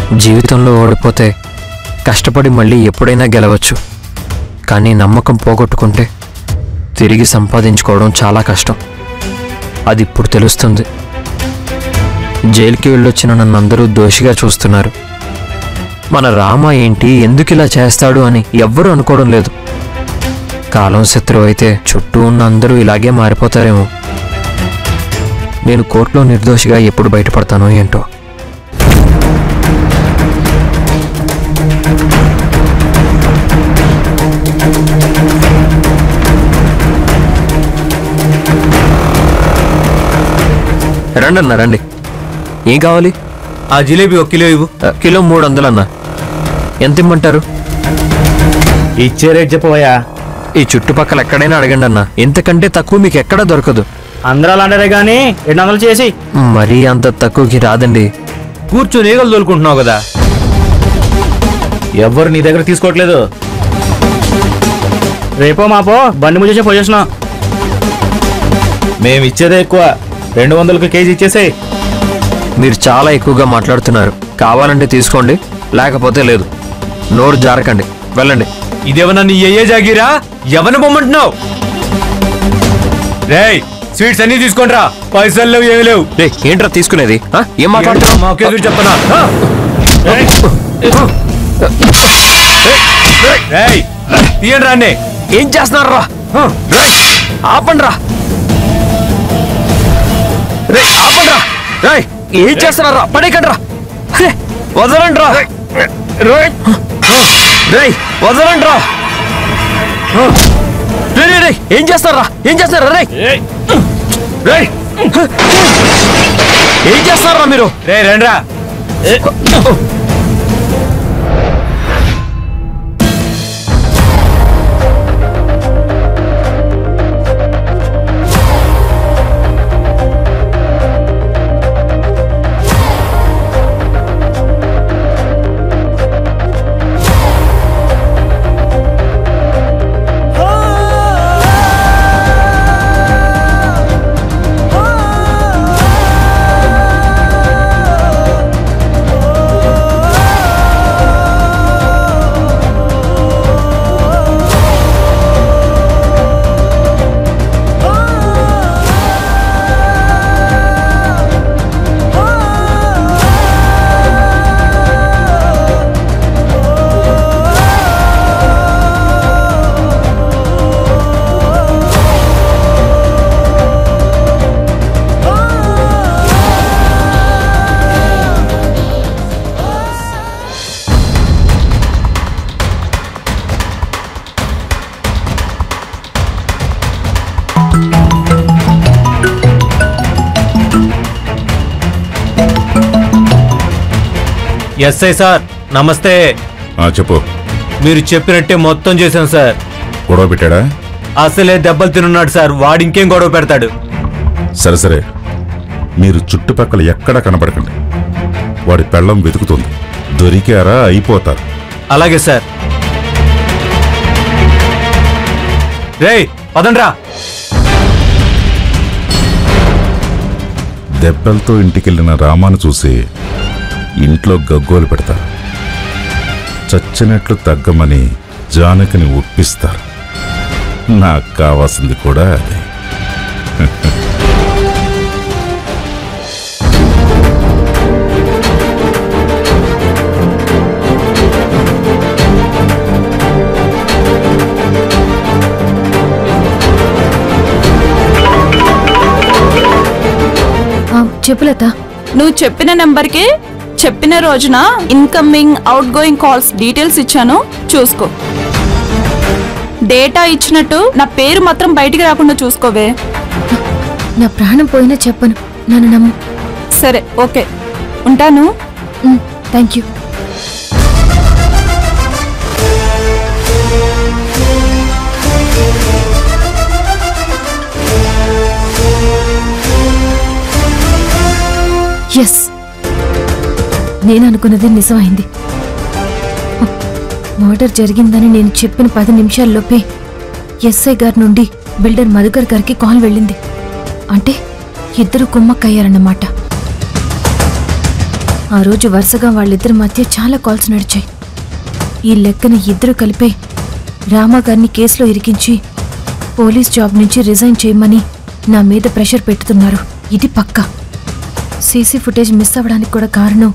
జీవితంలో ఓడిపోతే కష్టపడి మళ్ళీ ఎప్పుడైనా గెలవచ్చు కానీ నమ్మకం పోగొట్టుకుంటే తిరిగి సంపాదించుకోవడం చాలా కష్టం అది ఇప్పుడు తెలుస్తుంది జైలుకి వెళ్ళొచ్చిన నన్ను అందరూ దోషిగా చూస్తున్నారు మన రామ ఏంటి ఎందుకు ఇలా చేస్తాడు అని ఎవ్వరూ అనుకోవడం లేదు కాలం శత్రువు అయితే చుట్టూ ఉన్న అందరూ ఇలాగే మారిపోతారేమో నేను కోర్టులో నిర్దోషిగా ఎప్పుడు బయటపడతానో ఏంటో రండి అన్న రండి ఏం కావాలి ఆ జిలేబీ ఒక కిలో ఇవ్వు ఆ, కిలో మూడు వందలు అన్న ఎంత ఇమ్మంటారు ఇచ్చే రేట్ చెప్పవయ్యా ఈ చుట్టుపక్కల ఎక్కడైనా అడగండి అన్న ఇంతకంటే తక్కువ మీకు ఎక్కడా దొరకదు అందరూ అలాంటారే కానీ రెండు వందలు చేసి మరీ అంత తక్కువకి రాదండి కూర్చొని ఈగలు తోలుకుంటున్నావు కదా ఎవరు నీ దగ్గర తీసుకోవట్లేదు రేపో మాపో బండి ముచ్చేసి పోయేసినా మేము ఇచ్చేదే ఎక్కువ రెండు వందలకి కేజీ ఇచ్చేసేయ్ మీరు చాలా ఎక్కువగా మాట్లాడుతున్నారు కావాలంటే తీసుకోండి లేకపోతే లేదు నోరు జారకండి వెళ్ళండి ఇదేమన్నా నీ అయ్యే జాగిరా ఎవరిని పొమ్మంటున్నావు రేయ్ స్వీట్స్ అన్ని తీసుకుంట్రా పైసలు లేవు ఏమి లేవు రే ఏంట్రా తీసుకునేది ఆ? ఏం మాట్లాడుతున్నావు మాకెదురు చెప్పనా ఆ? రేయ్, రేయ్, తీయండి రాన్నే ఏం చేస్తున్నారు రా ఆపండి రా రే ఆపండి రా రేయ్, ఏం చేస్తున్నారు రా పడేకండి రా రే, వదలండి రా రేయ్, రేయ్, వదలండి రా రే, రే, రే, ఏం చేస్తారా ఏం చేస్తారా రే రేయ్ ఏం చేస్తారా మీరు రే రండ్రా ఎస్ఐ సార్ నమస్తే ఆ, చెప్పు మీరు చెప్పినట్టే మొత్తం చేశాం సార్ గొడవ పెట్టాడా అసలే దెబ్బలు తినున్నాడు సార్ వాడు ఇంకేం గొడవ పెడతాడు సరే సరే మీరు చుట్టుపక్కల ఎక్కడ కనబడకండి వాడి పెళ్ళం వెతుకుతుంది దొరికారా అయిపోతారు అలాగే సార్ రేయ్ పదండ్రా దెబ్బలతో ఇంటికెళ్ళిన రామాను చూసి ఇంట్లో గగ్గోలు పెడతారు చచ్చినట్లు తగ్గమని జానకిని ఒప్పిస్తారు నాకు కావాల్సింది కూడా అదే ఆ, చెప్పు లత నువ్వు చెప్పిన నెంబర్కి చెప్పిన రోజున incoming outgoing calls details ఇచ్చాను చూసుకో డేటా ఇచ్చినట్టు నా పేరు మాత్రం బయటికి రాకుండా చూసుకోవే నా ప్రాణం పోయినా చెప్పను నన్ను నమ్ము సరే ఓకే ఉంటాను థ్యాంక్ యూ ఎస్ నేను అనుకున్నది నిజమైంది మర్డర్ జరిగిందని నేను చెప్పిన పది నిమిషాల్లోపే ఎస్ఐ గారి నుండి బిల్డర్ మధుకర్ గారికి కాల్ వెళ్ళింది అంటే ఇద్దరు కుమ్మక్కయ్యారన్నమాట ఆ రోజు వరుసగా వాళ్ళిద్దరి మధ్య చాలా కాల్స్ నడిచాయి ఈ లెక్కన ఇద్దరు కలిపే రామా గారిని కేసులో ఇరికించి పోలీస్ జాబ్ నుంచి రిజైన్ చేయమని నా మీద ప్రెషర్ పెట్టుతున్నారు ఇది పక్కా సీసీ ఫుటేజ్ మిస్ అవ్వడానికి కూడా కారణం